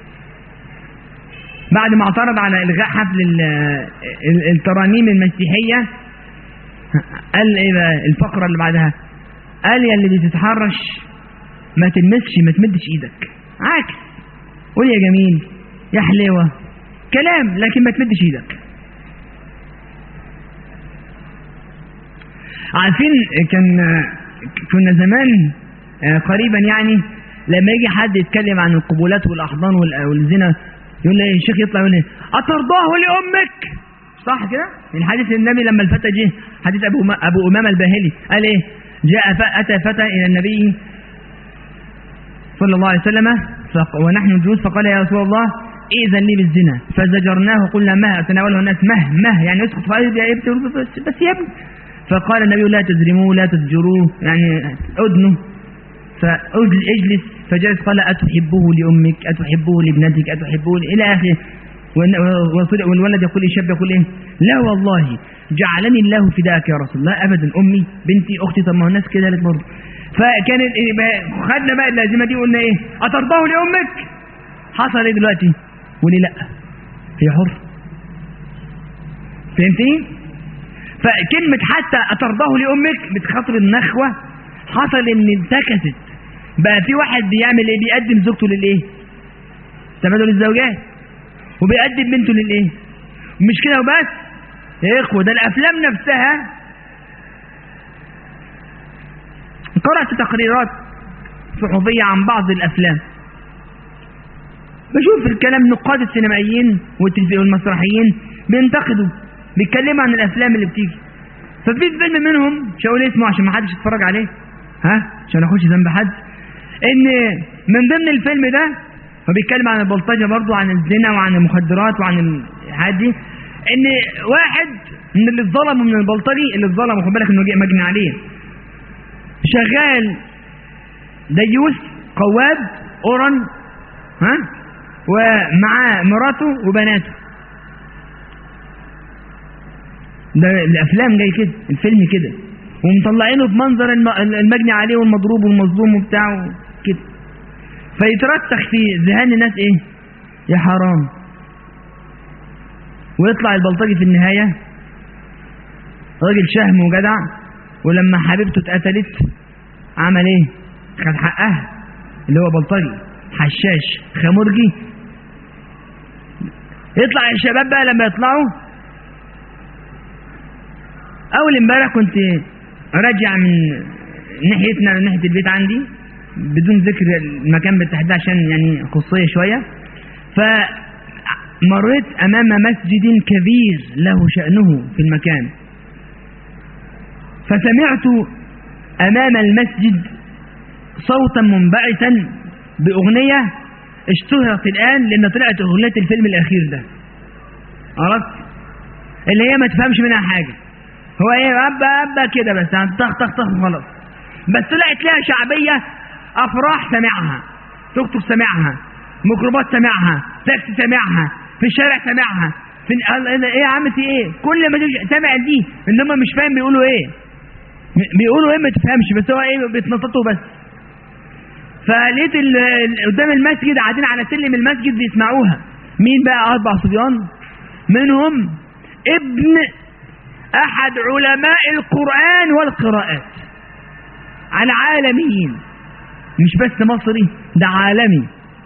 بعد ما اعترض على الغاء حفل الترانيم المسيحيه قال ايه بقى الفقره اللي بعدها قال يا اللي بتتحرش ما تلمسش ما تمدش ايدك عكس قول يا جميل يا حلوه كلام لكن ما تمدش ايدك عارفين كان كنا زمان قريبا يعني لما يجي حد يتكلم عن القبولات والاحضان والزنا يقول لي الشيخ يطلع يقول لي أترضاه لأمك صح كده من حديث النبي لما الفتى جه حديث أبو, أبو أمامة الباهلي قال إيه جاء أتى فتى إلى النبي صلى الله عليه وسلم ونحن جلوس فقال يا رسول الله إذن لي بالزنا فزجرناه قلنا ما تناوله الناس مه مه يعني اسكت فايد يا ابني بس يا ابني فقال النبي لا تزرموه لا تزجروه يعني أدنه فاجلس فجلس قال أتحبه لأمك أتحبه لابنتك أتحبه إلى آخره والولد يقول الشاب يقول إيه لا والله جعلني الله فداك يا رسول الله أبدا أمي بنتي أختي طب ما الناس كده قالت برضه فكان خدنا بقى اللازمة دي قلنا إيه أترضاه لأمك حصل إيه دلوقتي ولي لا هي حر فهمتني فكلمة حتى أترضاه لأمك بتخاطر النخوة حصل إن انتكست بقى في واحد بيعمل ايه بيقدم زوجته للايه تبادل الزوجات وبيقدم بنته للايه مش كده وبس يا اخوه ده الافلام نفسها قرأت تقريرات صحفية عن بعض الافلام بشوف الكلام نقاد السينمائيين والمسرحيين بينتقدوا بيتكلموا عن الافلام اللي بتيجي ففي فيلم منهم مش هقول اسمه عشان ما حدش يتفرج عليه ها عشان اخش ذنب حد ان من ضمن الفيلم ده هو بيتكلم عن البلطجه برضه عن الزنا وعن المخدرات وعن الحاجات دي ان واحد من اللي اتظلموا من البلطجي اللي اتظلموا خد بالك انه جه مجني عليه شغال ديوس قواد اورن ها ومعاه مراته وبناته ده الافلام جاي كده الفيلم كده ومطلعينه بمنظر الم- المجني عليه والمضروب والمظلوم وبتاعه كده فيترسخ في ذهان الناس ايه يا حرام ويطلع البلطجي في النهاية راجل شهم وجدع ولما حبيبته اتقتلت عمل ايه خد حقها اللي هو بلطجي حشاش خمرجي يطلع الشباب بقى لما يطلعوا اول امبارح كنت راجع من ناحيتنا من ناحيه البيت عندي بدون ذكر المكان بالتحديد عشان يعني خصوصيه شويه فمريت امام مسجد كبير له شانه في المكان فسمعت امام المسجد صوتا منبعثا باغنيه اشتهرت الان لان طلعت اغنيه الفيلم الاخير ده عرفت اللي هي ما تفهمش منها حاجه هو ايه ابا ابا كده بس يعني طخ طخ طخ خلاص بس طلعت لها شعبيه افراح سمعها توك توك سمعها ميكروباص سمعها تاكسي سمعها في الشارع سمعها في قال ايه يا عم في ايه كل ما تمشي سامع دي ان هم مش فاهم بيقولوا ايه م- بيقولوا ايه ما تفهمش بس هو ايه بيتنططوا بس فلقيت ال- ال- قدام المسجد قاعدين على سلم المسجد بيسمعوها مين بقى اربع صبيان منهم ابن احد علماء القرآن والقراءات على عالميين مش بس مصري ده عالمي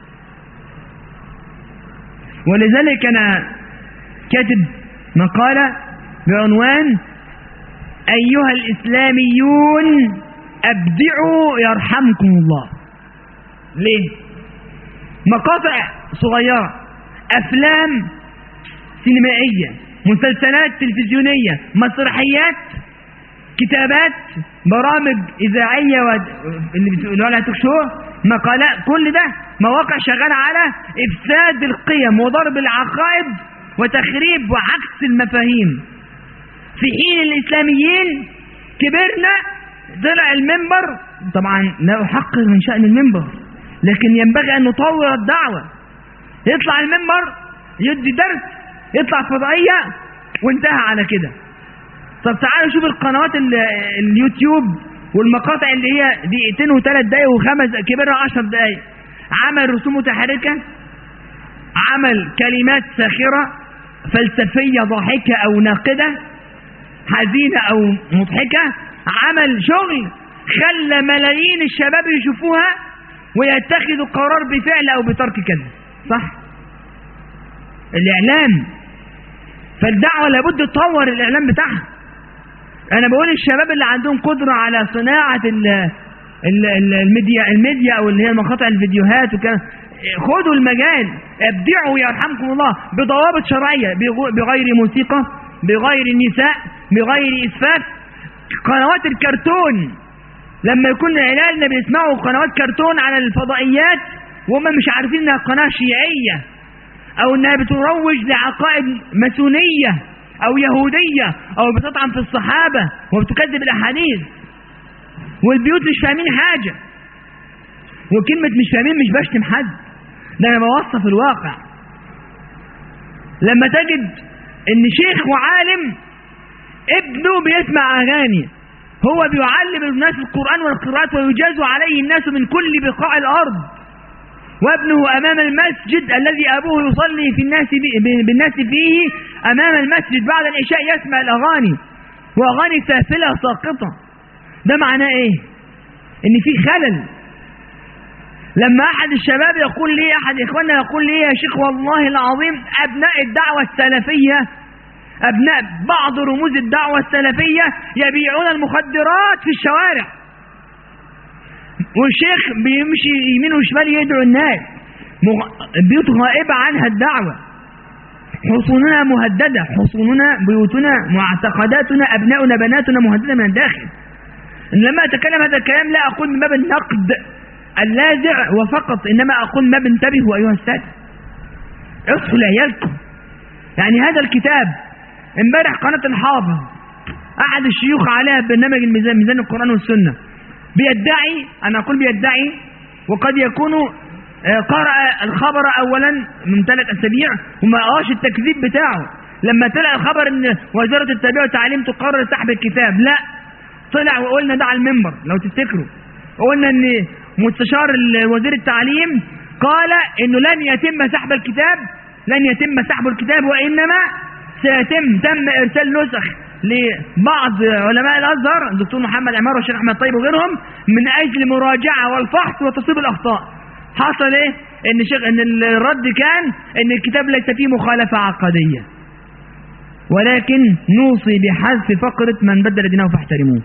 ولذلك انا كاتب مقالة بعنوان ايها الاسلاميون ابدعوا يرحمكم الله ليه مقاطع صغيرة افلام سينمائية مسلسلات تلفزيونية مسرحيات كتابات برامج إذاعية و... اللي بتقولوا عليها توك شو مقالات كل ده مواقع شغالة على إفساد القيم وضرب العقائد وتخريب وعكس المفاهيم في حين الإسلاميين كبرنا طلع المنبر طبعا لا أحقر من شأن المنبر لكن ينبغي أن نطور الدعوة يطلع المنبر يدي درس يطلع فضائية وانتهى على كده طب تعالوا شوف القنوات ال- اليوتيوب والمقاطع اللي هي دقيقتين وثلاث دقايق وخمس كبرها عشر دقايق عمل رسوم متحركة عمل كلمات ساخرة فلسفية ضاحكة أو ناقدة حزينة أو مضحكة عمل شغل خلى ملايين الشباب يشوفوها ويتخذوا قرار بفعل أو بترك كذا صح الإعلام فالدعوة لابد تطور الإعلام بتاعها أنا بقول الشباب اللي عندهم قدرة على صناعة ال ال ال الميديا الميديا أو اللي هي مقاطع الفيديوهات وكذا خدوا المجال ابدعوا يرحمكم الله بضوابط شرعية بغ- بغير موسيقى بغير النساء بغير إسفاف قنوات الكرتون لما يكون العيال بيسمعوا قنوات كرتون على الفضائيات وهم مش عارفين انها قناة شيعية او انها بتروج لعقائد ماسونية او يهودية او بتطعن في الصحابة وبتكذب الاحاديث والبيوت مش فاهمين حاجة وكلمة مش فاهمين مش بشتم حد ده انا بوصف الواقع لما تجد ان شيخ وعالم ابنه بيسمع اغاني هو بيعلم الناس القرآن والقراءات ويجاز عليه الناس من كل بقاع الارض وابنه أمام المسجد الذي أبوه يصلي في الناس بي بالناس فيه أمام المسجد بعد العشاء يسمع الأغاني وأغاني سافلة ساقطة ده معناه إيه؟ إن في خلل لما أحد الشباب يقول لي أحد إخواننا يقول لي يا شيخ والله العظيم أبناء الدعوة السلفية أبناء بعض رموز الدعوة السلفية يبيعون المخدرات في الشوارع والشيخ بيمشي يمين وشمال يدعو الناس مغ... بيوت غائبة عنها الدعوة حصوننا مهددة حصوننا بيوتنا معتقداتنا أبناؤنا بناتنا مهددة من الداخل لما أتكلم هذا الكلام لا أقول من باب النقد اللاذع وفقط إنما أقول من باب انتبهوا أيها السادة اصحوا لعيالكم يعني هذا الكتاب امبارح قناة الحافظ أحد الشيوخ عليها برنامج الميزان ميزان القرآن والسنة بيدعي أنا أقول بيدعي وقد يكون آه، قرأ الخبر أولا من ثلاث أسابيع وما قراش التكذيب بتاعه لما طلع الخبر ان وزارة التربية والتعليم تقرر سحب الكتاب لا طلع وقلنا ده على المنبر لو تفتكروا قلنا ان مستشار ال- وزير التعليم قال انه لن يتم سحب الكتاب لن يتم سحب الكتاب وانما سيتم تم ارسال نسخ لبعض علماء الازهر الدكتور محمد عمار والشيخ احمد طيب وغيرهم من اجل مراجعه والفحص وتصويب الاخطاء حصل ايه ان شيخ ان الرد كان ان الكتاب ليس فيه مخالفه عقديه ولكن نوصي بحذف فقرة من بدل دينه فاحترموه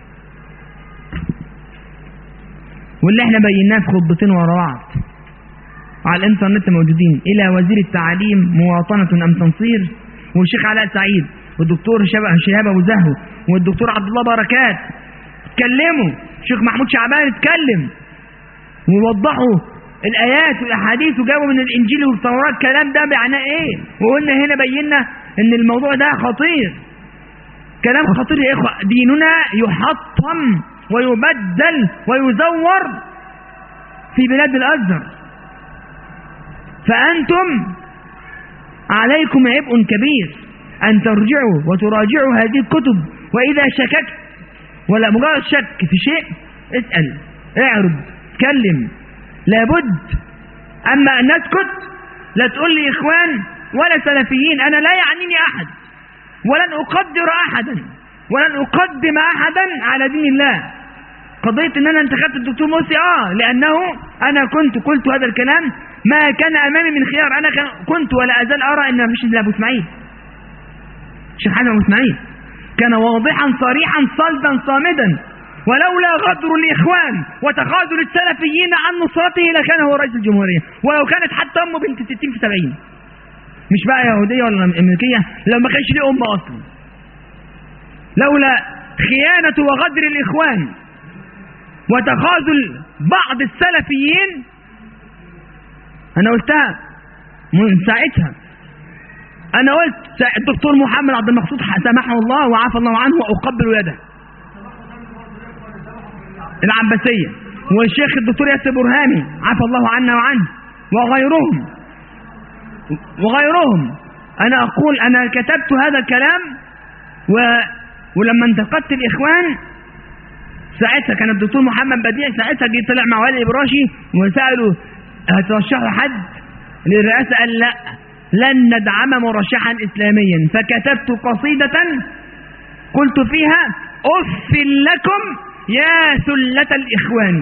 واللي احنا بيناه في خطبتين ورا بعض على الانترنت موجودين الى وزير التعليم مواطنة ام تنصير والشيخ علاء سعيد والدكتور شبه شهاب ابو زهو والدكتور عبد الله بركات اتكلموا الشيخ محمود شعبان اتكلم ووضحوا الايات والاحاديث وجابوا من الانجيل والتوراه الكلام ده معناه ايه وقلنا هنا بينا ان الموضوع ده خطير كلام خطير يا اخوه ديننا يحطم ويبدل ويزور في بلاد الازهر فانتم عليكم عبء كبير ان ترجعوا وتراجعوا هذه الكتب واذا شككت ولا مجرد شك في شيء اسال اعرض اتكلم لابد اما ان نسكت لا تقول لي اخوان ولا سلفيين انا لا يعنيني احد ولن اقدر احدا ولن اقدم احدا على دين الله قضية ان انا انتخبت الدكتور مرسي اه لانه انا كنت قلت هذا الكلام ما كان امامي من خيار انا كان- كنت ولا ازال ارى ان مفيش الا ابو اسماعيل الشيخ حسن ابو اسماعيل كان واضحا صريحا صلبا صامدا ولولا غدر الاخوان وتخاذل السلفيين عن نصرته لكان هو رئيس الجمهوريه ولو كانت حتى امه بنت 60 في 70 مش بقى يهوديه ولا امريكيه لو ما كانش ليه ام اصلا لولا خيانه وغدر الاخوان وتخاذل بعض السلفيين انا قلتها من ساعتها انا قلت سا- الدكتور محمد عبد المقصود سامحه الله وعافى الله عنه واقبل يده العباسيه والشيخ الدكتور ياسر برهامي عافى الله عنا وعنه وغيرهم وغيرهم انا اقول انا كتبت هذا الكلام و... ولما انتقدت الاخوان ساعتها كان الدكتور محمد بديع ساعتها جه طلع مع والي ابراشي وسالوا هترشحوا حد للرئاسه قال لا لن ندعم مرشحا اسلاميا فكتبت قصيده قلت فيها اف لكم يا سله الاخوان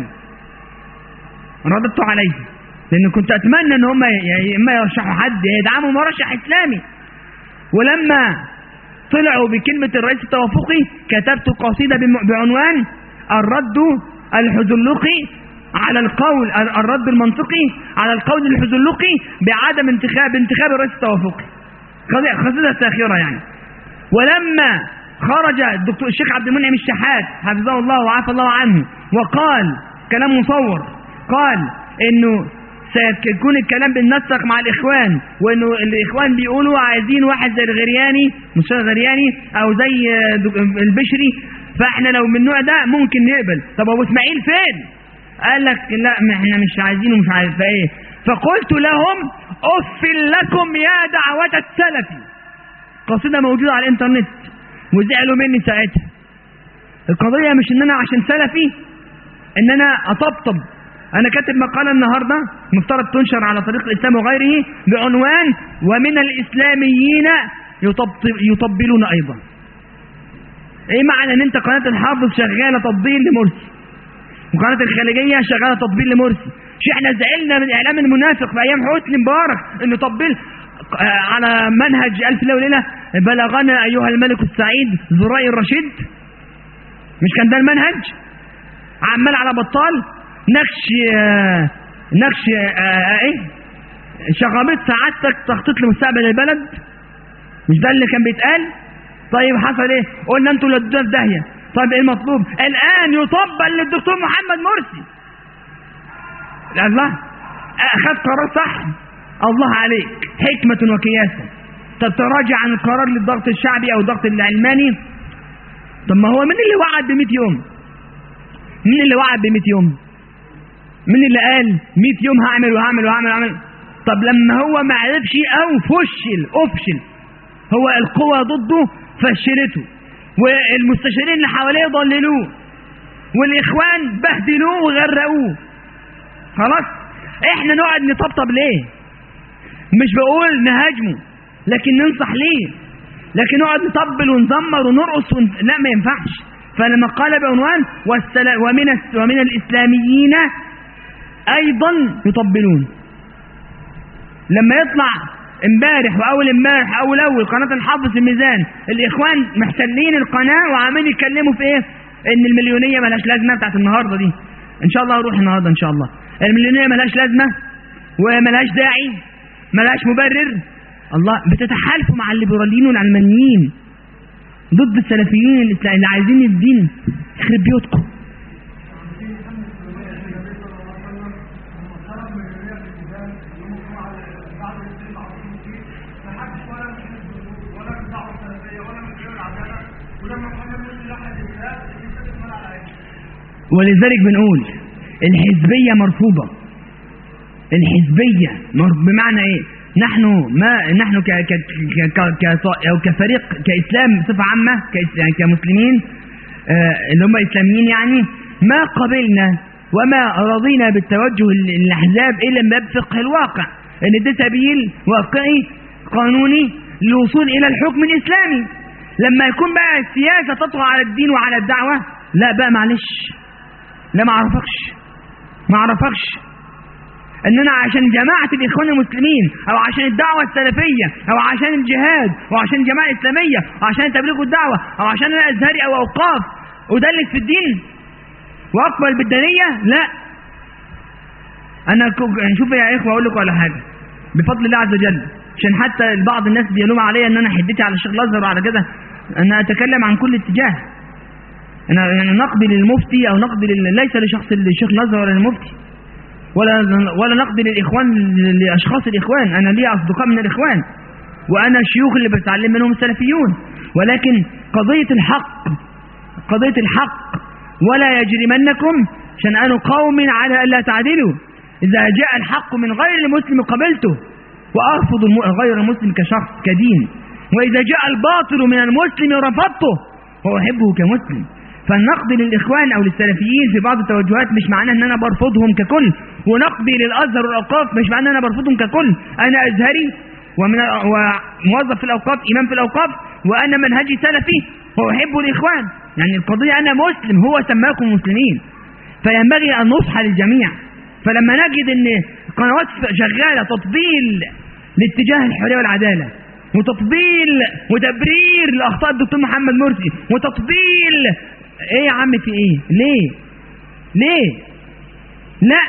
رددت عليه لان كنت اتمنى ان هم ي- اما يرشحوا حد يدعموا مرشح اسلامي ولما طلعوا بكلمة الرئيس التوافقي كتبت قصيدة بم- بعنوان الرد الحزلقي على القول ال- الرد المنطقي على القول الحزلقي بعدم انتخاب انتخاب الرئيس التوافقي قضية- قصيدة ساخرة يعني ولما خرج الدكتور الشيخ عبد المنعم الشحات حفظه الله وعافى الله عنه وقال كلام مصور قال انه سيكون الكلام بالنسق مع الاخوان وانه الاخوان بيقولوا عايزين واحد زي الغرياني مش الغرياني او زي دك- البشري فاحنا لو من النوع ده ممكن نقبل طب ابو اسماعيل فين قال لك لا ما احنا مش عايزينه مش عارف ايه فقلت لهم اف لكم يا دعوة السلفي قصيدة موجودة على الانترنت وزعلوا مني ساعتها القضية مش ان انا عشان سلفي ان انا اطبطب انا كاتب مقالة النهاردة مفترض تنشر على طريق الاسلام وغيره بعنوان ومن الاسلاميين يطبطب يطبلون ايضا ايه معنى ان انت قناة الحافظ شغالة تطبيل لمرسي وقناة الخليجية شغالة تطبيل لمرسي مش احنا زعلنا من اعلام المنافق في ايام حسني مبارك انه تطبيل آه، على منهج الف ليله وليله بلغنا ايها الملك السعيد زرائي الرشيد مش كان ده المنهج عمال على بطال نقش آه، نقش آه، آه، ايه شغامات سعادتك تخطيط لمستقبل البلد مش ده اللي كان بيتقال طيب حصل ايه قلنا انتوا اللي ادونا في داهيه طيب ايه المطلوب الان يطبل للدكتور محمد مرسي الله اخذ قرار صح الله عليك حكمة وكياسة طب تراجع عن القرار للضغط الشعبي او الضغط العلماني طب ما هو مين اللي وعد ب 100 يوم مين اللي وعد ب 100 يوم مين اللي قال 100 يوم هعمل وهعمل وهعمل وهعمل طب لما هو ما عرفش او فشل افشل هو القوى ضده فشلته والمستشارين اللي حواليه ضللوه والاخوان بهدلوه وغرقوه خلاص احنا نقعد نطبطب ليه مش بقول نهاجمه لكن ننصح ليه لكن نقعد نطبل ونزمر ونرقص ون... لا ما ينفعش فلما قال بعنوان والسلا... ومن الس... ومن الاسلاميين ايضا يطبلون لما يطلع امبارح واول امبارح اول اول قناه الحافظ في الميزان الاخوان محتلين القناه وعمالين يتكلموا في ايه ان المليونيه ملهاش لازمه بتاعت النهارده دي ان شاء الله هروح النهارده ان شاء الله المليونيه ملهاش لازمه وملهاش داعي ملهاش مبرر الله بتتحالفوا مع الليبراليين والعلمانيين ضد السلفيين اللي عايزين الدين يخرب بيوتكم ولذلك بنقول الحزبية مرفوضة الحزبية بمعنى ايه نحن ما نحن ك ك ك ك أو كفريق كإسلام بصفة عامة يعني كمسلمين آه اللي هم إسلاميين يعني ما قبلنا وما رضينا بالتوجه الأحزاب إلا من باب فقه الواقع إن ده سبيل واقعي قانوني للوصول إلى الحكم الإسلامي لما يكون بقى السياسة تطغى على الدين وعلى الدعوة لا بقى معلش لا ما اعرفكش ما اعرفكش ان انا عشان جماعة الاخوان المسلمين او عشان الدعوة السلفية او عشان الجهاد او عشان الجماعة الاسلامية او عشان تبليغ الدعوة او عشان انا ازهري او اوقاف ادلس في الدين واقبل بالدنية لا انا شوف يا اخوة اقول لكم على حاجة بفضل الله عز وجل عشان حتى بعض الناس بيلوم عليا ان انا حدتي على الشيخ الازهر وعلى كده انا اتكلم عن كل اتجاه أنا يعني نقدي للمفتي أو نقدي لل... ليس لشخص الشيخ الأزهر ولا المفتي ولا ولا نقدي للإخوان لأشخاص الإخوان أنا لي أصدقاء من الإخوان وأنا الشيوخ اللي بتعلم منهم السلفيون ولكن قضية الحق قضية الحق ولا يجرمنكم شنآن قوم على ألا تعدلوا إذا جاء الحق من غير المسلم قبلته وأرفض غير المسلم كشخص كدين وإذا جاء الباطل من المسلم رفضته وأحبه كمسلم فالنقد للإخوان أو للسلفيين في بعض التوجهات مش معناه أن أنا برفضهم ككل ونقدي للأزهر والأوقاف مش معناه أن أنا برفضهم ككل أنا أزهري ومن وموظف في الأوقاف إمام في الأوقاف وأنا منهجي سلفي وأحب الإخوان يعني القضية أنا مسلم هو سماكم مسلمين فينبغي أن نصح للجميع فلما نجد أن قنوات شغالة تطبيل لاتجاه الحرية والعدالة وتطبيل وتبرير لأخطاء الدكتور محمد مرسي وتطبيل ايه يا عم في ايه ليه ليه لا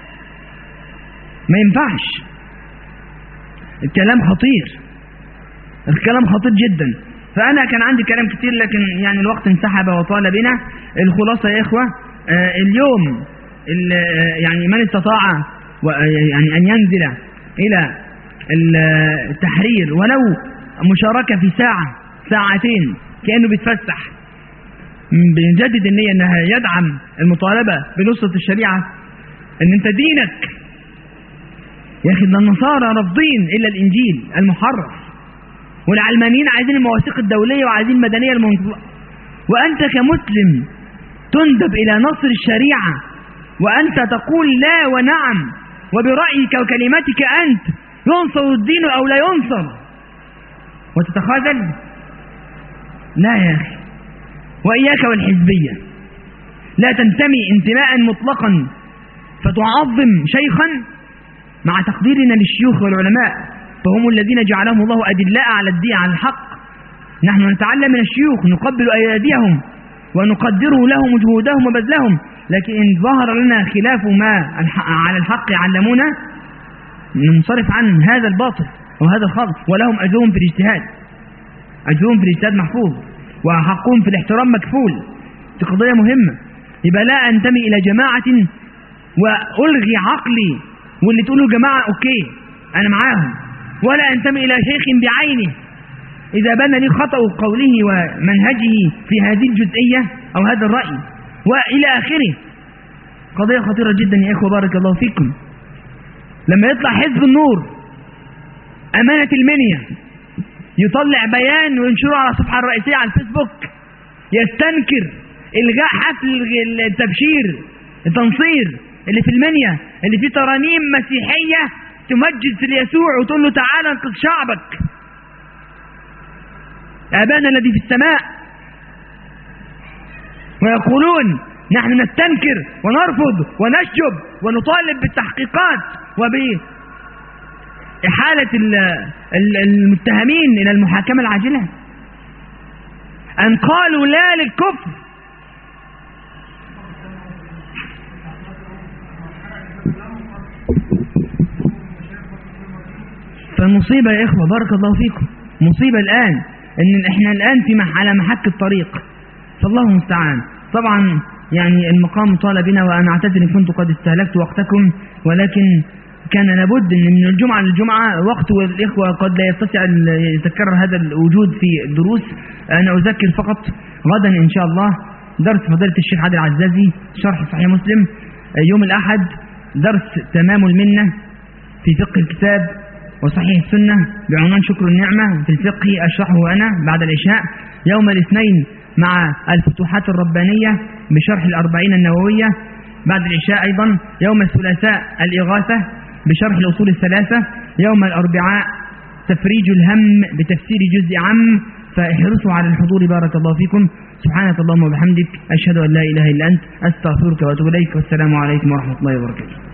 ما ينفعش الكلام خطير الكلام خطير جدا فانا كان عندي كلام كتير لكن يعني الوقت انسحب وطال بنا الخلاصة يا اخوة آه اليوم يعني من استطاع يعني ان ينزل الى التحرير ولو مشاركة في ساعة ساعتين كأنه بيتفسح بنجدد النية انها يدعم المطالبة بنصرة الشريعة ان انت دينك يا اخي ده النصارى رافضين الا الانجيل المحرف والعلمانيين عايزين المواثيق الدولية وعايزين المدنية المنطلقة وانت كمسلم تندب الى نصر الشريعة وانت تقول لا ونعم وبرأيك وكلمتك انت ينصر الدين او لا ينصر وتتخاذل لا يا اخي وإياك والحزبية لا تنتمي انتماء مطلقا فتعظم شيخا مع تقديرنا للشيوخ والعلماء فهم الذين جعلهم الله أدلاء على الدين على الحق نحن نتعلم من الشيوخ نقبل أياديهم ونقدره لهم جهودهم وبذلهم لكن إن ظهر لنا خلاف ما على الحق علمونا ننصرف عن هذا الباطل وهذا الخلط ولهم أجرهم في الاجتهاد أجرهم في الاجتهاد محفوظ وحقهم في الاحترام مكفول دي قضية مهمة يبقى لا أنتمي إلى جماعة وألغي عقلي واللي تقولوا جماعة أوكي أنا معاهم ولا أنتمي إلى شيخ بعينه إذا بان لي خطأ قوله ومنهجه في هذه الجزئية أو هذا الرأي وإلى آخره قضية خطيرة جدا يا إخوة بارك الله فيكم لما يطلع حزب النور أمانة المنيا يطلع بيان وينشره على الصفحة الرئيسية على الفيسبوك يستنكر إلغاء حفل التبشير التنصير اللي في المنيا اللي فيه ترانيم مسيحية تمجد في اليسوع وتقول له تعالى انقذ شعبك أبانا الذي في السماء ويقولون نحن نستنكر ونرفض ونشجب ونطالب بالتحقيقات وبإحالة المتهمين إلى المحاكمة العاجلة أن قالوا لا للكفر فالمصيبة يا إخوة بارك الله فيكم مصيبة الآن إن إحنا الآن في مح على محك الطريق فالله المستعان طبعا يعني المقام طال بنا وأنا أعتذر إن كنت قد استهلكت وقتكم ولكن كان لابد ان من الجمعة للجمعة وقت والإخوة قد لا يستطيع يتكرر هذا الوجود في الدروس أنا أذكر فقط غدا إن شاء الله درس فضيلة الشيخ عادل العزازي شرح صحيح مسلم يوم الأحد درس تمام المنة في فقه الكتاب وصحيح السنة بعنوان شكر النعمة في الفقه أشرحه أنا بعد العشاء يوم الاثنين مع الفتوحات الربانية بشرح الأربعين النووية بعد العشاء أيضا يوم الثلاثاء الإغاثة بشرح الأصول الثلاثة يوم الأربعاء تفريج الهم بتفسير جزء عم فاحرصوا على الحضور بارك الله فيكم سبحانك اللهم وبحمدك أشهد أن لا إله إلا أنت أستغفرك وأتوب إليك والسلام عليكم ورحمة الله وبركاته